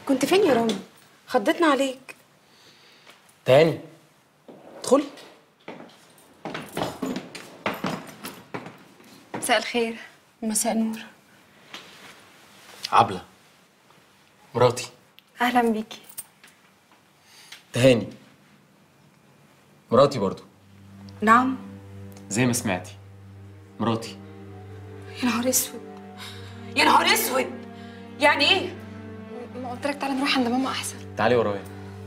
كنت فين يا رامي خضتنا عليك تاني ادخلي مساء الخير مساء نور عبلة مراتي اهلا بيكي تهاني مراتي برضو نعم زي ما سمعتي مراتي يا نهار اسود يا نهار اسود يعني ايه ما قلت لك تعالى نروح عند ماما احسن تعالي ورايا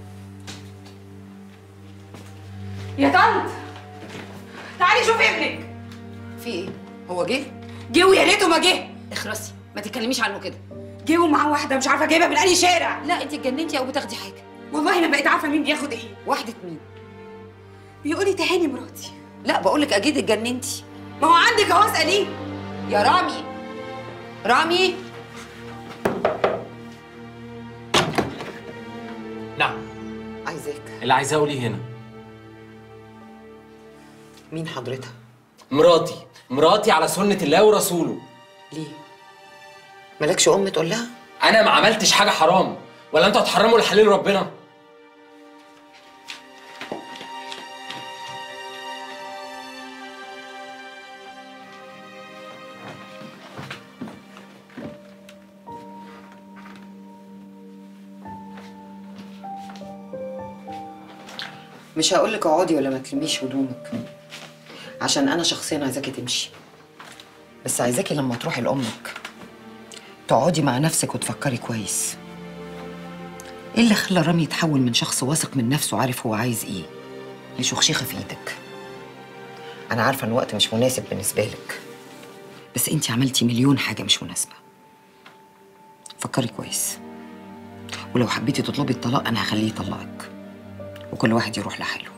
يا طنط تعالي شوفي ابنك في ايه؟ هو جه؟ جه ويا ريته ما جه اخرسي ما تتكلميش عنه كده جه ومعاه واحده مش عارفه جايبها من اي شارع لا انت اتجننتي او بتاخدي حاجه والله ما بقيت عارفه مين بياخد ايه واحده مين؟ بيقول لي تهاني مراتي لا بقول لك اكيد اتجننتي ما هو عندك اهو اساليه يا رامي رامي نعم عايزاك اللي عايزاه قوليه هنا مين حضرتها؟ مراتي مراتي على سنة الله ورسوله ليه؟ مالكش ام تقول لها؟ انا ما عملتش حاجة حرام ولا انتوا هتحرموا الحلال ربنا مش هقول لك اقعدي ولا ما تلميش هدومك عشان انا شخصيا عايزاكي تمشي بس عايزاكي لما تروحي لامك تقعدي مع نفسك وتفكري كويس ايه اللي خلى رامي يتحول من شخص واثق من نفسه وعارف هو عايز ايه لشخشيخه في ايدك انا عارفه ان الوقت مش مناسب بالنسبه لك بس انت عملتي مليون حاجه مش مناسبه فكري كويس ولو حبيتي تطلبي الطلاق انا هخليه يطلقك وكل واحد يروح لحاله